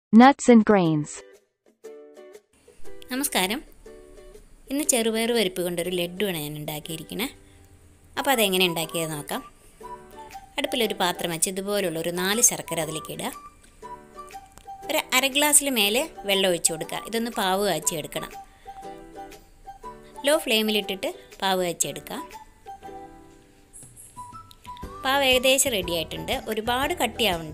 nuts and grains. നമസ്കാരം ഇന്ന് ചെറുപയർ പരിപ്പ് കൊണ്ടൊരു ലഡുവാണ് ഞാൻ ഉണ്ടാക്കിയിരിക്കുന്നത് അപ്പോൾ അതെങ്ങനെ ഉണ്ടാക്കിയത് നോക്കാം അടുപ്പിലൊരു പാത്രം വെച്ച് ഇതുപോലുള്ള ഒരു നാല് ശർക്കര അതിലേക്ക് ഇടുക ഒരു അര ഗ്ലാസ്സിൽ മേലെ വെള്ളം ഒഴിച്ച് കൊടുക്കുക ഇതൊന്ന് പാവ് കാച്ചി എടുക്കണം ലോ ഫ്ലെയിമിലിട്ടിട്ട് പാവ് കാച്ചി എടുക്കുക പാവ് ഏകദേശം റെഡി ആയിട്ടുണ്ട് ഒരുപാട് കട്ടിയാവണ്ട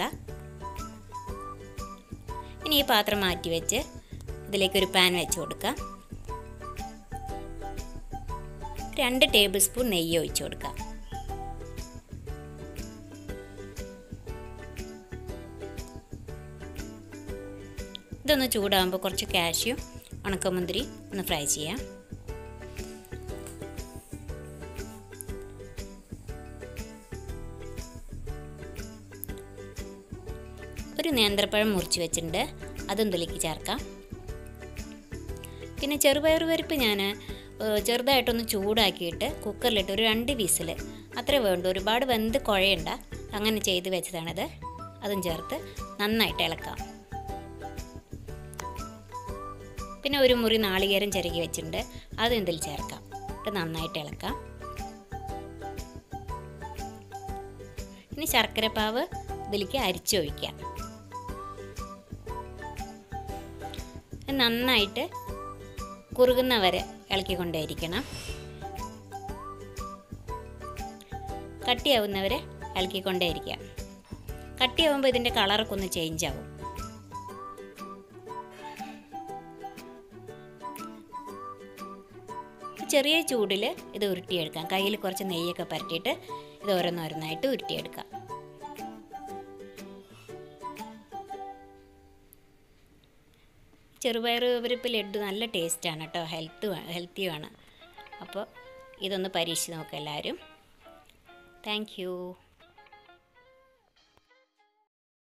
ഇനി ഈ പാത്രം മാറ്റി വെച്ച് ഇതിലേക്ക് ഒരു പാൻ വെച്ച് കൊടുക്കാം രണ്ട് ടേബിൾ സ്പൂൺ നെയ്യ് ഒഴിച്ചു കൊടുക്കാം ഇതൊന്ന് ചൂടാകുമ്പോൾ കുറച്ച് കാഷ്യും ഉണക്കമുന്തിരി ഒന്ന് ഫ്രൈ ചെയ്യാം ഒരു നേന്ത്രപ്പഴം മുറിച്ച് വെച്ചിട്ടുണ്ട് അതും ഇതിലേക്ക് ചേർക്കാം പിന്നെ ചെറുപയർ പരിപ്പ് ഞാൻ ചെറുതായിട്ടൊന്ന് ചൂടാക്കിയിട്ട് കുക്കറിലിട്ട് ഒരു രണ്ട് വിസിൽ അത്രേ വേണ്ടു ഒരുപാട് വെന്ത് കുഴയണ്ട അങ്ങനെ ചെയ്ത് വെച്ചതാണിത് അതും ചേർത്ത് നന്നായിട്ട് ഇളക്കാം പിന്നെ ഒരു മുറി നാളികേരം ചിരകി വെച്ചിട്ടുണ്ട് അതും ഇതിൽ ചേർക്കാം എന്നിട്ട് നന്നായിട്ട് ഇളക്കാം ഇനി ശർക്കരപ്പാവ് ഇതിലേക്ക് അരിച്ചൊഴിക്കാം നന്നായിട്ട് കുറുകുന്ന വരെ ഇളക്കിക്കൊണ്ടേയിരിക്കണം കട്ടിയാവുന്നവരെ ഇളക്കിക്കൊണ്ടേയിരിക്കുക കട്ടിയാവുമ്പോൾ ഇതിൻ്റെ കളറൊക്കെ ഒന്ന് ചേഞ്ച് ആവും ചെറിയ ചൂടിൽ ഇത് ഉരുട്ടിയെടുക്കാം കയ്യിൽ കുറച്ച് നെയ്യൊക്കെ പരട്ടിയിട്ട് ഇത് ഓരോന്നോരോന്നായിട്ട് ഉരുട്ടിയെടുക്കാം ചെറുപയർ പരിപ്പ് ലഡു നല്ല ടേസ്റ്റാണ് കേട്ടോ ഹെൽത്ത് ഹെൽത്തിയുമാണ് അപ്പോൾ ഇതൊന്ന് പരീക്ഷിച്ച് നോക്കാം എല്ലാവരും താങ്ക് യു